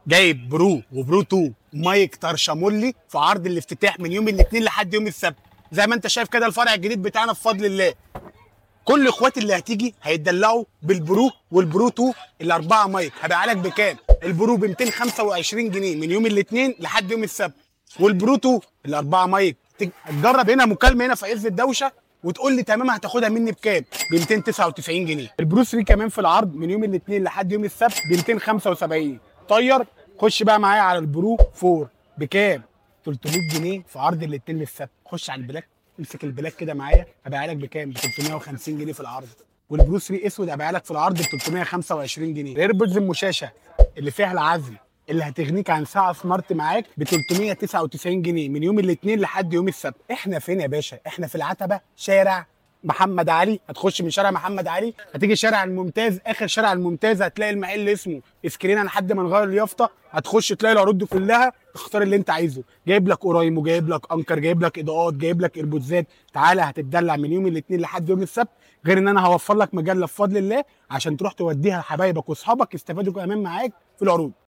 جايب برو وبرو 2 مايك ترشامولي في عرض الافتتاح من يوم الاثنين لحد يوم السبت زي ما انت شايف كده الفرع الجديد بتاعنا بفضل الله كل اخواتي اللي هتيجي هيتدلعوا بالبرو والبرو 2 الاربعه مايك هبيع لك بكام البرو ب 225 جنيه من يوم الاثنين لحد يوم السبت والبرو 2 الاربعه مايك تج- تجرب هنا مكالمه هنا في عز الدوشه وتقول لي تمام هتاخدها مني بكام ب 299 جنيه البرو 3 كمان في العرض من يوم الاثنين لحد يوم السبت ب 275 طير خش بقى معايا على البرو 4 بكام 300 جنيه في عرض الاثنين للسبت خش على البلاك امسك البلاك كده معايا هبيع لك بكام ب 350 جنيه في العرض والبرو 3 اسود هبيع لك في العرض ب 325 جنيه الايربودز المشاشه اللي فيها العزل اللي هتغنيك عن ساعه سمارت معاك ب 399 جنيه من يوم الاثنين لحد يوم السبت احنا فين يا باشا احنا في العتبه شارع محمد علي هتخش من شارع محمد علي هتيجي شارع الممتاز اخر شارع الممتاز هتلاقي المحل اسمه اسكرينا لحد ما نغير اليافطه هتخش تلاقي العروض دي كلها اختار اللي انت عايزه جايب لك اورايمو جايب لك انكر جايب لك اضاءات جايب لك ايربودزات تعالى هتتدلع من يوم الاثنين لحد يوم السبت غير ان انا هوفر لك مجله بفضل الله عشان تروح توديها لحبايبك واصحابك يستفادوا كمان معاك في العروض